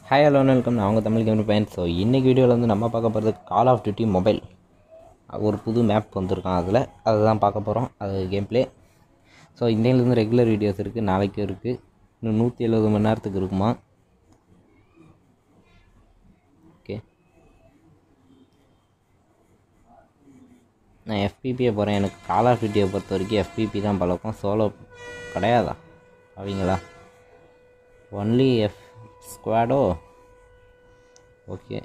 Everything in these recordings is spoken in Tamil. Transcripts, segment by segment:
ஹாய் ஹலோ வெல்கம் நான் அவங்க தமிழ் கேம் பையன் ஸோ இன்றைக்கி வீடியோவில் வந்து நம்ம பார்க்க போகிறது கால் ஆஃப் டியூட்டி மொபைல் ஒரு புது மேப் வந்திருக்கான் அதில் அதை தான் பார்க்க போகிறோம் அது கேம் ப்ளே ஸோ இந்தியிலேருந்து ரெகுலர் வீடியோஸ் இருக்குது நாளைக்கும் இருக்குது இன்னும் நூற்றி எழுபது மணி நேரத்துக்கு இருக்குமா ஓகே நான் எஃபிபியை போகிறேன் எனக்கு கால் ஆஃப் டியூட்டியை பொறுத்த வரைக்கும் எஃபிபி தான் பழக்கம் சோலோ கிடையாதா அவங்களா ஒன்லி எஃப் ஸ்குவாடோ ஓகே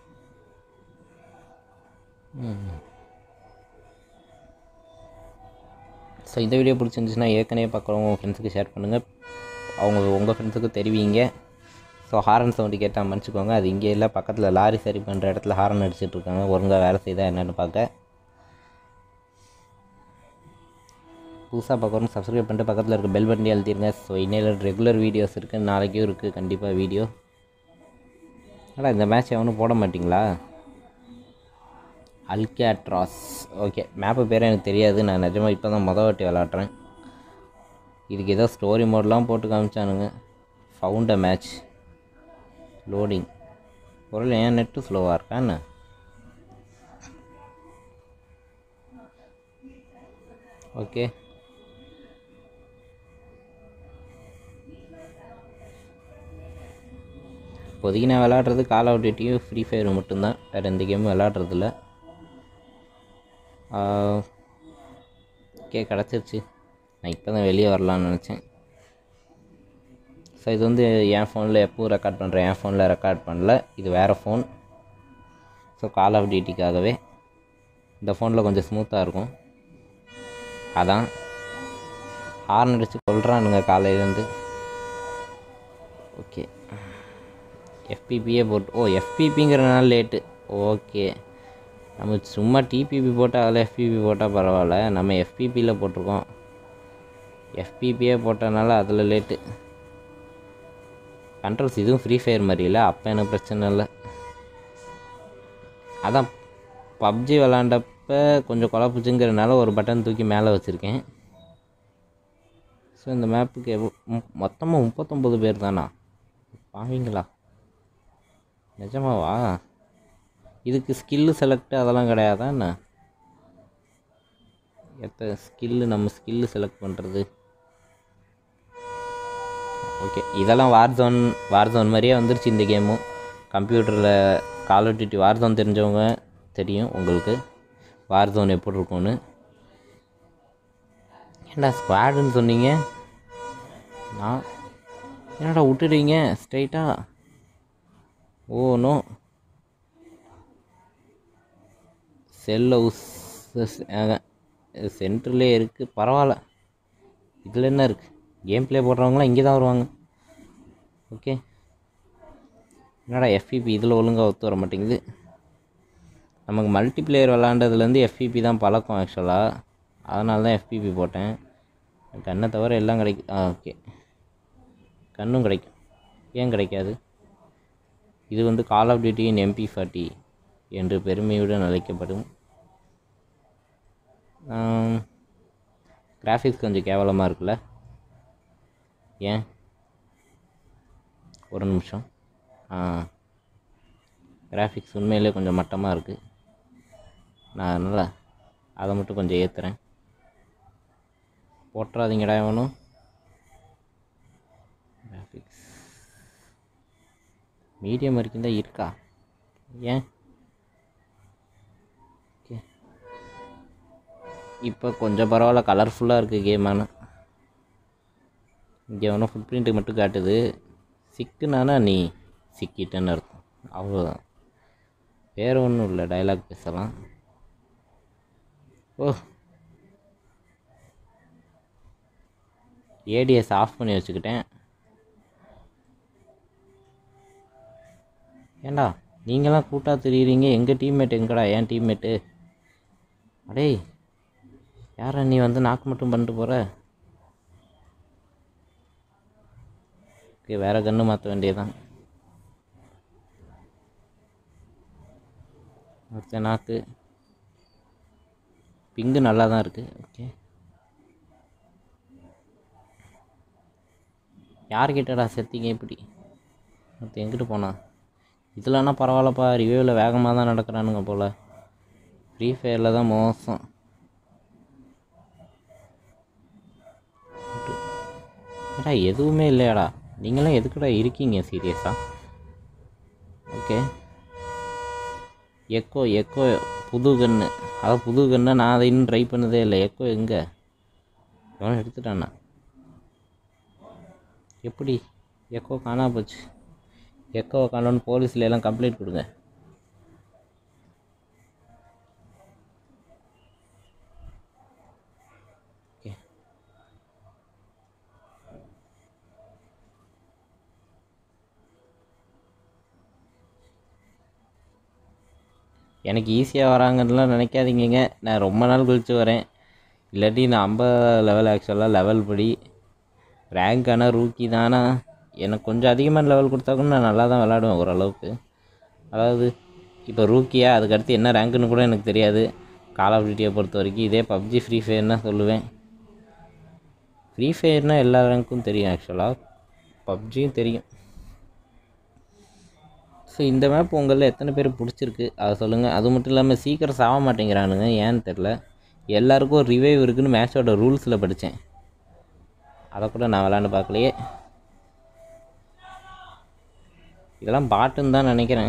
ஸோ இந்த வீடியோ பிடிச்சிருந்துச்சுன்னா ஏற்கனவே பார்க்குறவங்க உங்கள் ஃப்ரெண்ட்ஸுக்கு ஷேர் பண்ணுங்கள் அவங்க உங்கள் ஃப்ரெண்ட்ஸுக்கு தெரிவிங்க ஸோ ஹாரன் சவுண்டு கேட்டால் மன்னிச்சிக்கோங்க அது இங்கே இல்லை பக்கத்தில் லாரி சரி பண்ணுற இடத்துல ஹாரன் அடிச்சிட்டு இருக்காங்க ஒழுங்காக வேலை செய்தா என்னென்னு பார்க்க புதுசாக பார்க்குறோம் சப்ஸ்கிரைப் பண்ணிட்டு பக்கத்தில் இருக்க பெல் பட்டனி அழுத்திடுங்க ஸோ இன்னையில் ரெகுலர் வீடியோஸ் இருக்குது நாளைக்கும் இருக்குது கண்டிப்பாக வீடியோ ஆனால் இந்த மேட்ச் எவனும் போட மாட்டிங்களா அல்கேட்ராஸ் ஓகே மேப்பு பேர் எனக்கு தெரியாது நான் நிஜமாக இப்போ தான் மொதல் வாட்டி விளாட்றேன் இதுக்கு ஏதோ ஸ்டோரி மோட்லாம் போட்டு காமிச்சானுங்க ஃபவுண்ட் அ மேட்ச் லோடிங் பொருள் ஏன் நெட்டு ஸ்லோவாக இருக்கா என்ன ஓகே இப்போதைக்கு நான் விளாட்றது கால் ஆஃப் டியூட்டியும் ஃப்ரீ ஃபயர் மட்டும்தான் வேறு எந்த கேமும் விளாட்றதில்ல ஓகே கிடச்சிருச்சு நான் இப்போ தான் வெளியே வரலான்னு நினச்சேன் ஸோ இது வந்து என் ஃபோனில் எப்பவும் ரெக்கார்ட் பண்ணுறேன் என் ஃபோனில் ரெக்கார்ட் பண்ணல இது வேறு ஃபோன் ஸோ கால் ஆஃப் டியூட்டிக்காகவே இந்த ஃபோனில் கொஞ்சம் ஸ்மூத்தாக இருக்கும் அதான் ஹார்ன் அடித்து கொள்றானுங்க காலையிலேருந்து ஓகே எஃபிபியே போட்டு ஓ எஃபிபிங்கிறனால லேட்டு ஓகே நம்ம சும்மா டிபிபி போட்டால் அதில் எஃபிபி போட்டால் பரவாயில்ல நம்ம எஃபிபியில் போட்டிருக்கோம் எஃபிபியே போட்டனால அதில் லேட்டு கண்ட்ரோல்ஸ் இதுவும் ஃப்ரீ ஃபயர் மாதிரி இல்லை அப்போ எனக்கு பிரச்சனை இல்லை அதான் பப்ஜி விளாண்டப்ப கொஞ்சம் குழப்புச்சுங்கிறனால ஒரு பட்டன் தூக்கி மேலே வச்சுருக்கேன் ஸோ இந்த மேப்புக்கு எவ்வளோ மொத்தமாக முப்பத்தொம்பது பேர் தானா பாவீங்களா நிஜமாவா இதுக்கு ஸ்கில்லு செலக்ட் அதெல்லாம் கிடையாதா என்ன எத்தனை ஸ்கில்லு நம்ம ஸ்கில்லு செலக்ட் பண்ணுறது ஓகே இதெல்லாம் வார் ஜோன் வார் ஜோன் மாதிரியே வந்துருச்சு இந்த கேமும் கம்ப்யூட்டரில் call of duty war zone தெரிஞ்சவங்க தெரியும் உங்களுக்கு வார் ஜோன் எப்படி இருக்கும்னு ஏன்டா ஸ்குவாடுன்னு சொன்னீங்க நான் என்னடா விட்டுடுறீங்க ஸ்ட்ரைட்டாக ஓ நோ செல் ஹவுஸ் சென்டர்லேயே இருக்குது பரவாயில்ல இதில் என்ன இருக்குது கேம் ப்ளே போடுறவங்களாம் இங்கே தான் வருவாங்க ஓகே என்னடா எஃபிபி இதில் ஒழுங்காக ஒத்து வர மாட்டேங்குது நமக்கு மல்டிப்ளேயர் விளாண்டதுலேருந்து எஃபிபி தான் பழக்கம் ஆக்சுவலாக அதனால தான் எஃபிபி போட்டேன் கண்ணை தவிர எல்லாம் கிடைக்கும் ஆ ஓகே கண்ணும் கிடைக்கும் ஏன் கிடைக்காது இது வந்து கால் ஆஃப் டியூட்டியின் எம்பி ஃபார்ட்டி என்று பெருமையுடன் அழைக்கப்படும் கிராஃபிக்ஸ் கொஞ்சம் கேவலமாக இருக்குல்ல ஏன் ஒரு நிமிஷம் ஆ கிராஃபிக்ஸ் உண்மையிலே கொஞ்சம் மட்டமாக இருக்குது நான் அதனால் அதை மட்டும் கொஞ்சம் ஏற்றுறேன் போட்டுறாதீங்கடா எவனும் கிராஃபிக்ஸ் மீடியம் வரைக்கும் தான் இருக்கா ஏன் ஓகே இப்போ கொஞ்சம் பரவாயில்ல கலர்ஃபுல்லாக இருக்குது கேம் ஆனால் இங்கே ஒன்றும் ஃபுட் பிரிண்ட்டு மட்டும் காட்டுது சிக்குனானா நீ சிக்கிட்டேன்னு அர்த்தம் அவ்வளோதான் வேறு ஒன்றும் இல்லை டைலாக் பேசலாம் ஓ ஏடிஎஸ் ஆஃப் பண்ணி வச்சுக்கிட்டேன் ஏண்டா நீங்களாம் கூட்டாக தெரியுறீங்க எங்கள் டீம்மேட் எங்கடா என் டீம்மேட்டு அடே யாரா நீ வந்து நாக்கு மட்டும் பண்ணிட்டு போகிற ஓகே வேறு கன்று மாற்ற வேண்டியதுதான் அடுத்த நாக்கு பிங்கு நல்லா தான் இருக்குது ஓகே யார்கிட்டடா செத்தீங்க இப்படி அது எங்கிட்டு போனான் இதுலன்னா பரவாயில்லப்பா ரிவ்யூவில் வேகமாக தான் நடக்கிறானுங்க போல் ஃப்ரீ ஃபயரில் தான் மோசம் ஏடா எதுவுமே இல்லையாடா நீங்களாம் எதுக்குடா இருக்கீங்க சீரியஸாக ஓகே எக்கோ எக்கோ புது கன்று அதான் புது கன்னை நான் அதை இன்னும் ட்ரை பண்ணதே இல்லை எக்கோ எங்கே எவனும் எடுத்துட்டானா எப்படி எக்கோ காணா போச்சு எக்கோவை காணோன்னு போலீஸில் எல்லாம் கம்ப்ளைண்ட் கொடுங்க ஓகே எனக்கு ஈஸியாக வராங்கன்னுலாம் நினைக்காதீங்கங்க நான் ரொம்ப நாள் கழிச்சு வரேன் இல்லாட்டி நான் ஐம்பது லெவல் ஆக்சுவலாக லெவல் படி ரேங்க் ஆனால் ரூக்கி தானா எனக்கு கொஞ்சம் அதிகமான லெவல் கொடுத்தா கூட நான் நல்லா தான் விளாடுவேன் ஓரளவுக்கு அதாவது இப்போ ரூக்கியா அதுக்கடுத்து என்ன ரேங்க்குன்னு கூட எனக்கு தெரியாது கால் ஆஃப் டியூட்டியை பொறுத்த வரைக்கும் இதே பப்ஜி ஃப்ரீ ஃபயர்னா சொல்லுவேன் ஃப்ரீ ஃபயர்னால் எல்லா ரேங்க்கும் தெரியும் ஆக்சுவலாக பப்ஜியும் தெரியும் ஸோ இந்த மேப் உங்களில் எத்தனை பேர் பிடிச்சிருக்கு அதை சொல்லுங்கள் அது மட்டும் இல்லாமல் சீக்கிரம் சாக மாட்டேங்கிறானுங்க ஏன்னு தெரில எல்லாருக்கும் ஒரு ரிவைவ் இருக்குன்னு மேட்சோட ரூல்ஸில் படித்தேன் அதை கூட நான் விளாண்டு பார்க்கலையே இதெல்லாம் பாட்டுன்னு தான் நினைக்கிறேன்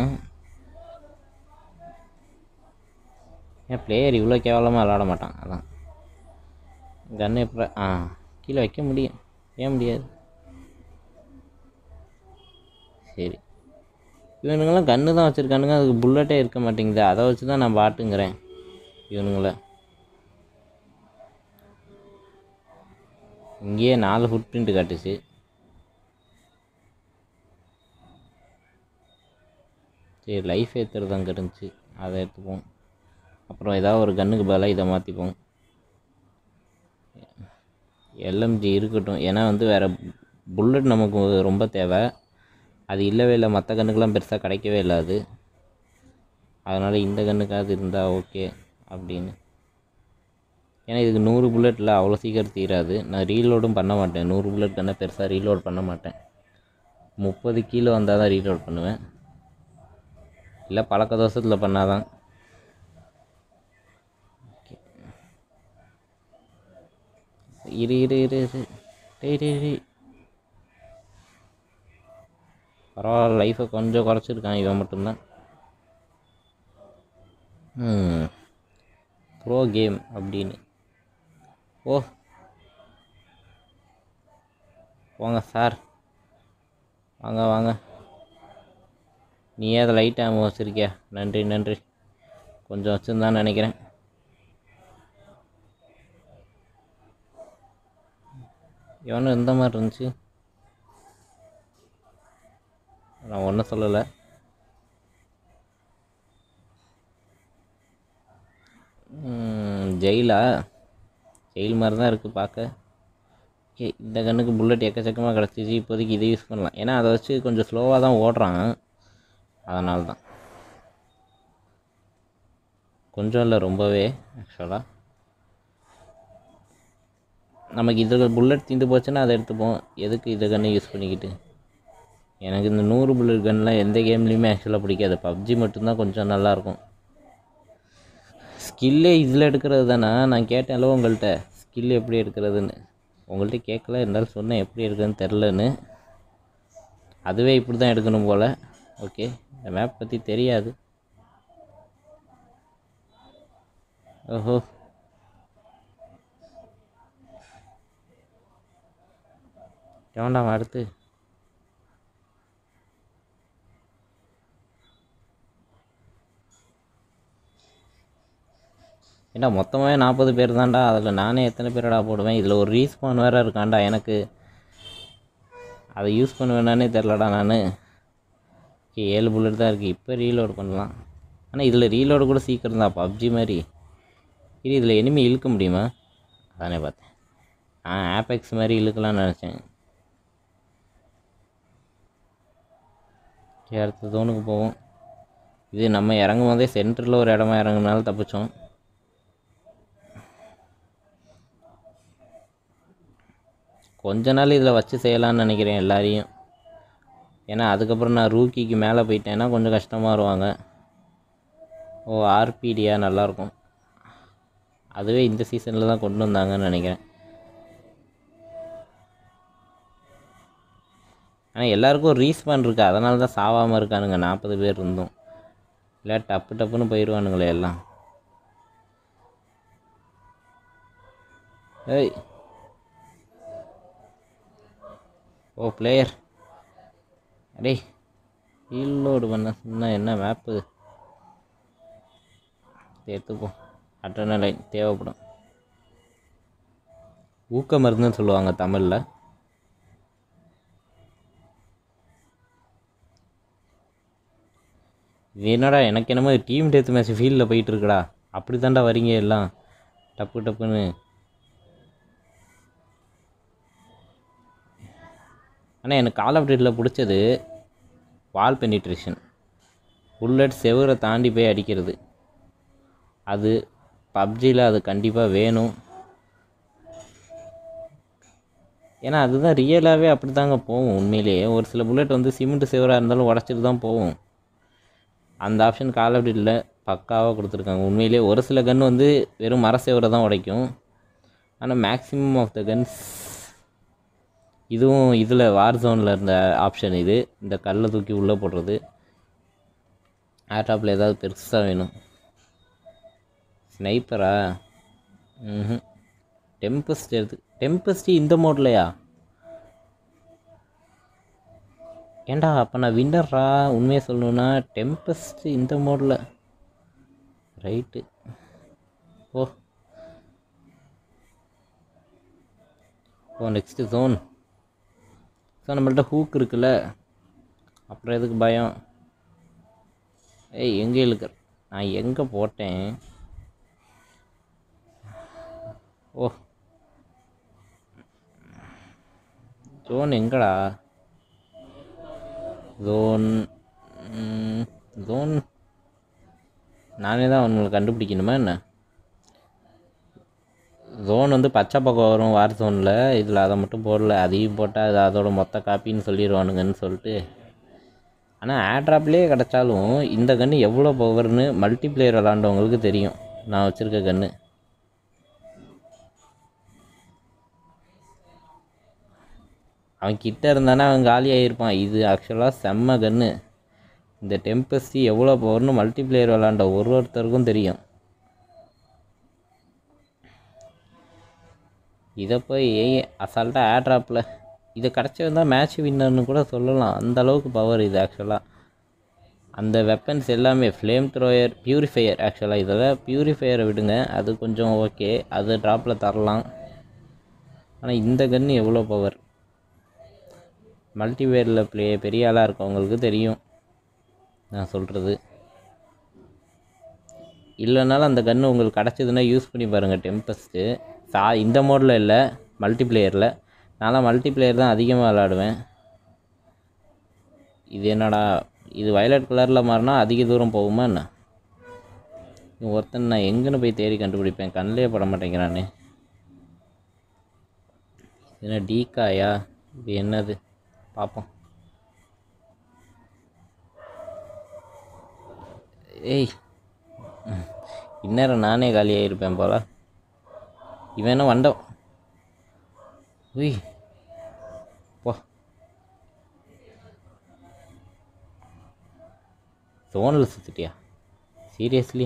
ஏன் பிளேயர் இவ்வளோ கேவலமாக விளாட மாட்டான் அதான் கன்று எப்படி ஆ கீழே வைக்க முடியும் ஏன் முடியாது சரி இவனுங்கெல்லாம் கன்று தான் வச்சுருக்கானுங்க அதுக்கு புல்லட்டே இருக்க மாட்டேங்குது அதை வச்சு தான் நான் பாட்டுங்கிறேன் இவனுங்கள இங்கேயே நாலு ஃபுட் பிரிண்ட் காட்டுச்சு சரி லைஃப் ஏற்றுறது அங்கே இருந்துச்சு அதை எடுத்துப்போம் அப்புறம் ஏதாவது ஒரு கன்னுக்கு பதிலாக இதை மாற்றிப்போம் எல்எம்ஜி இருக்கட்டும் ஏன்னா வந்து வேறு புல்லட் நமக்கு ரொம்ப தேவை அது இல்லவே இல்லை மற்ற கன்றுக்கெல்லாம் பெருசாக கிடைக்கவே இல்லை அது அதனால் இந்த கன்றுக்காவது இருந்தால் ஓகே அப்படின்னு ஏன்னா இதுக்கு நூறு புல்லட்டில் அவ்வளோ சீக்கிரம் தீராது நான் ரீலோடும் பண்ண மாட்டேன் நூறு புல்லட் கண்ணை பெருசாக ரீலோட் பண்ண மாட்டேன் முப்பது கீழே வந்தால் தான் ரீலோட் பண்ணுவேன் இல்லை பழக்க தோசத்தில் பண்ணாதான் இரு இரு இரு இரு டேய் டேய் டேய் பரவாயில்ல லைஃப்பை கொஞ்சம் குறைச்சிருக்கான் இவன் மட்டும்தான் ம் ப்ரோ கேம் அப்படின்னு ஓ வாங்க சார் வாங்க வாங்க நீ அதை லைட் ஆமாம் வச்சுருக்கியா நன்றி நன்றி கொஞ்சம் வச்சுருந்தான்னு நினைக்கிறேன் எவனும் இந்த மாதிரி இருந்துச்சு நான் ஒன்றும் சொல்லலை ஜெயிலா ஜெயில் மாதிரி தான் இருக்குது பார்க்க ஓகே இந்த கண்ணுக்கு புல்லட் எக்கச்சக்கமாக கிடச்சிச்சு இப்போதைக்கு இதை யூஸ் பண்ணலாம் ஏன்னா அதை வச்சு கொஞ்சம் ஸ்லோவாக தான் ஓடுறான் அதனால தான் கொஞ்சம் இல்லை ரொம்பவே ஆக்சுவலாக நமக்கு இதில் புல்லட் தீந்து போச்சுன்னா அதை எடுத்துப்போம் எதுக்கு இதை கன்று யூஸ் பண்ணிக்கிட்டு எனக்கு இந்த நூறு புல்லட் கன்லாம் எந்த கேம்லேயுமே ஆக்சுவலாக பிடிக்காது பப்ஜி மட்டும்தான் கொஞ்சம் நல்லாயிருக்கும் ஸ்கில்லே இதில் எடுக்கிறது தானே நான் கேட்டேன்ல உங்கள்கிட்ட ஸ்கில் எப்படி எடுக்கிறதுன்னு உங்கள்கிட்ட கேட்கல இருந்தாலும் சொன்னேன் எப்படி எடுக்கிறதுன்னு தெரிலன்னு அதுவே இப்படி தான் எடுக்கணும் போல் ஓகே இந்த மேப் பற்றி தெரியாது ஓஹோ எவன்டா அடுத்து ஏண்டா மொத்தமாகவே நாற்பது பேர் தான்டா அதில் நானே எத்தனை பேரடா போடுவேன் இதில் ஒரு ரீஸ்பான் வேறு இருக்கான்டா எனக்கு அதை யூஸ் பண்ணுவேனானே தெரிலடா நான் ஓகே ஏழு புல்லட் தான் இருக்குது இப்போ ரீலோட் பண்ணலாம் ஆனால் இதில் ரீலோடு கூட சீக்கிரம் தான் பப்ஜி மாதிரி இது இதில் எனிமி இழுக்க முடியுமா அதானே பார்த்தேன் ஆ ஆப்பெக்ஸ் மாதிரி இழுக்கலாம்னு நினச்சேன் ஓகே அடுத்த ஜோனுக்கு போவோம் இது நம்ம இறங்கும் போதே சென்டரில் ஒரு இடமா இறங்குனாலும் தப்பிச்சோம் கொஞ்ச நாள் இதில் வச்சு செய்யலாம்னு நினைக்கிறேன் எல்லாரையும் ஏன்னா அதுக்கப்புறம் நான் ரூக்கிக்கு மேலே போயிட்டேன்னா கொஞ்சம் கஷ்டமாக வருவாங்க ஓ ஆர்பிடியா நல்லாயிருக்கும் அதுவே இந்த சீசனில் தான் கொண்டு வந்தாங்கன்னு நினைக்கிறேன் ஆனால் எல்லாருக்கும் ரீஸ்பான் இருக்கு அதனால தான் சாவாமல் இருக்கானுங்க நாற்பது பேர் இருந்தோம் இல்லை டப்பு டப்புன்னு போயிடுவானுங்களே எல்லாம் ஏய் ஓ பிளேயர் அடே ரீலோடு பண்ண சொன்னால் என்ன மேப்பு எடுத்துப்போம் அட்ரனலைன் தேவைப்படும் ஊக்க மருந்துன்னு சொல்லுவாங்க தமிழில் இது என்னடா எனக்கு என்னமோ டீம் டெத் மேட்ச் ஃபீல்டில் போயிட்டு இருக்குடா அப்படி தாண்டா வரீங்க எல்லாம் டப்பு டப்புன்னு ஆனால் எனக்கு கால் ஆஃப் டியூட்டியில் பிடிச்சது வால் பெனிட்ரேஷன் புல்லட் செவரை தாண்டி போய் அடிக்கிறது அது பப்ஜியில் அது கண்டிப்பாக வேணும் ஏன்னா அதுதான் ரியலாகவே அப்படி தாங்க போகும் உண்மையிலேயே ஒரு சில புல்லட் வந்து சிமெண்ட் செவராக இருந்தாலும் உடச்சிட்டு தான் போகும் அந்த ஆப்ஷன் கால் ஆஃப் டியூட்டியில் பக்காவாக கொடுத்துருக்காங்க உண்மையிலேயே ஒரு சில கன் வந்து வெறும் மர செவரை தான் உடைக்கும் ஆனால் மேக்ஸிமம் ஆஃப் த கன்ஸ் இதுவும் இதில் வார் ஜோனில் இருந்த ஆப்ஷன் இது இந்த கல்லை தூக்கி உள்ளே போடுறது ஏர்டாப்பில் ஏதாவது பெருசாக வேணும் ஸ்னைப்பரா ம் டெம்பஸ்ட் எடுத்து டெம்பஸ்ட் இந்த மோட்லையா ஏன்டா அப்போ நான் வின்னர்ரா உண்மையை சொல்லணுன்னா டெம்பஸ்ட் இந்த மோடில் ரைட்டு ஓ ஓ நெக்ஸ்ட்டு ஜோன் ஸோ நம்மள்ட்ட ஹூக் இருக்குல்ல அப்புறம் எதுக்கு பயம் ஏய் எங்கே இழுக்கிற நான் எங்கே போட்டேன் ஓ ஜோன் எங்கடா ஜோன் ஜோன் நானே தான் உங்களுக்கு கண்டுபிடிக்கணுமா என்ன ஜோன் வந்து பச்சை பக்கம் வரும் வார் ஜோனில் இதில் அதை மட்டும் போடல அதையும் போட்டால் அது அதோட மொத்த காப்பின்னு சொல்லிடுவானுங்கன்னு சொல்லிட்டு ஆனால் ஏட்ராப்லேயே கிடச்சாலும் இந்த கன்று எவ்வளோ பவர்னு மல்டிப்ளேயர் விளாண்டவங்களுக்கு தெரியும் நான் வச்சுருக்க கன்று அவன் கிட்ட இருந்தானே அவன் காலியாக இருப்பான் இது ஆக்சுவலாக செம்ம கன்று இந்த டெம்பஸ்டி எவ்வளோ பவர்னு மல்டிப்ளேயர் விளாண்ட ஒரு ஒருத்தருக்கும் தெரியும் இதை போய் அசால்ட்டாக ஏட்ராப்பில் இது கிடச்சிருந்தா மேட்ச் வின்னர்னு கூட சொல்லலாம் அந்த அளவுக்கு பவர் இது ஆக்சுவலாக அந்த வெப்பன்ஸ் எல்லாமே ஃப்ளேம் த்ரோயர் பியூரிஃபையர் ஆக்சுவலாக இதில் பியூரிஃபையரை விடுங்க அது கொஞ்சம் ஓகே அது ட்ராப்பில் தரலாம் ஆனால் இந்த கன்று எவ்வளோ பவர் மல்டிவேரில் ப்ளே பெரிய ஆளாக இருக்கவங்களுக்கு தெரியும் நான் சொல்கிறது இல்லைனாலும் அந்த கன்று உங்களுக்கு கிடச்சிதுன்னா யூஸ் பண்ணி பாருங்கள் டெம்பஸ்ட்டு சா இந்த மோடில் இல்லை மல்டிப்ளேயரில் நான்லாம் மல்டிப்ளேயர் தான் அதிகமாக விளாடுவேன் இது என்னடா இது வயலட் கலரில் மாறினா அதிக தூரம் போகுமா என்ன இவன் ஒருத்தன் நான் எங்கன்னு போய் தேடி கண்டுபிடிப்பேன் கண்ணிலே பட மாட்டேங்கிறானே என்ன டீக்காயா இது என்னது பார்ப்போம் ஏய் ம். இந்நேரம் நானே காலியாக இருப்பேன் போல இவன் என்ன வண்டம் உய் போ ஜோனில் சுற்றிட்டியா சீரியஸ்லி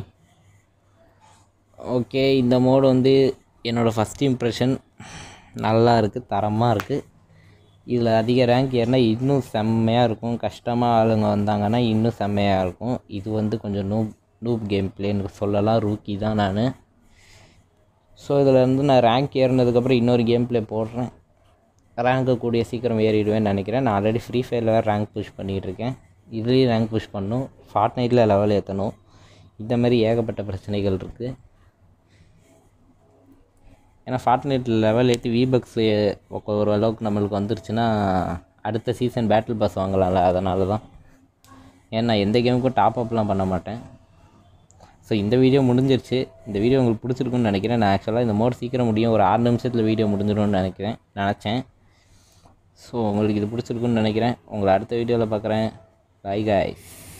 ஓகே இந்த மோடு வந்து என்னோடய ஃபஸ்ட் இம்ப்ரெஷன் நல்லா இருக்குது தரமாக இருக்குது இதில் அதிக ரேங்க் ஏறினா இன்னும் செம்மையாக இருக்கும் கஷ்டமாக ஆளுங்க வந்தாங்கன்னா இன்னும் செம்மையாக இருக்கும் இது வந்து கொஞ்சம் நூப் நூப் கேம் பிளேன்னு சொல்லலாம் ரூக்கி தான் நான் ஸோ இதில் இருந்து நான் ரேங்க் ஏறினதுக்கப்புறம் இன்னொரு கேம் ப்ளே போடுறேன் ரேங்க்கு கூடிய சீக்கிரம் ஏறிடுவேன்னு நினைக்கிறேன் நான் ஆல்ரெடி ஃப்ரீ ஃபயரில் வேறு ரேங்க் புஷ் பண்ணிகிட்டு இருக்கேன் இதுலேயும் ரேங்க் புஷ் பண்ணணும் ஃபார்ட் நைட்டில் லெவல் ஏற்றணும் இந்த மாதிரி ஏகப்பட்ட பிரச்சனைகள் இருக்குது ஏன்னா ஃபார்ட் நைட்டில் லெவல் ஏற்றி விபக்ஸ் ஒரு அளவுக்கு நம்மளுக்கு வந்துருச்சுன்னா அடுத்த சீசன் பேட்டில் பாஸ் வாங்கலாம்ல அதனால தான் ஏன்னா எந்த கேமுக்கும் டாப் அப்லாம் பண்ண மாட்டேன் ஸோ இந்த வீடியோ முடிஞ்சிருச்சு இந்த வீடியோ உங்களுக்கு பிடிச்சிருக்குன்னு நினைக்கிறேன் நான் ஆக்சுவலாக இந்த மோட் சீக்கிரம் முடியும் ஒரு ஆறு நிமிஷத்தில் வீடியோ முடிஞ்சிடும்னு நினைக்கிறேன் நினச்சேன் ஸோ உங்களுக்கு இது பிடிச்சிருக்குன்னு நினைக்கிறேன் உங்களை அடுத்த வீடியோவில் பார்க்குறேன் பை காய்ஸ்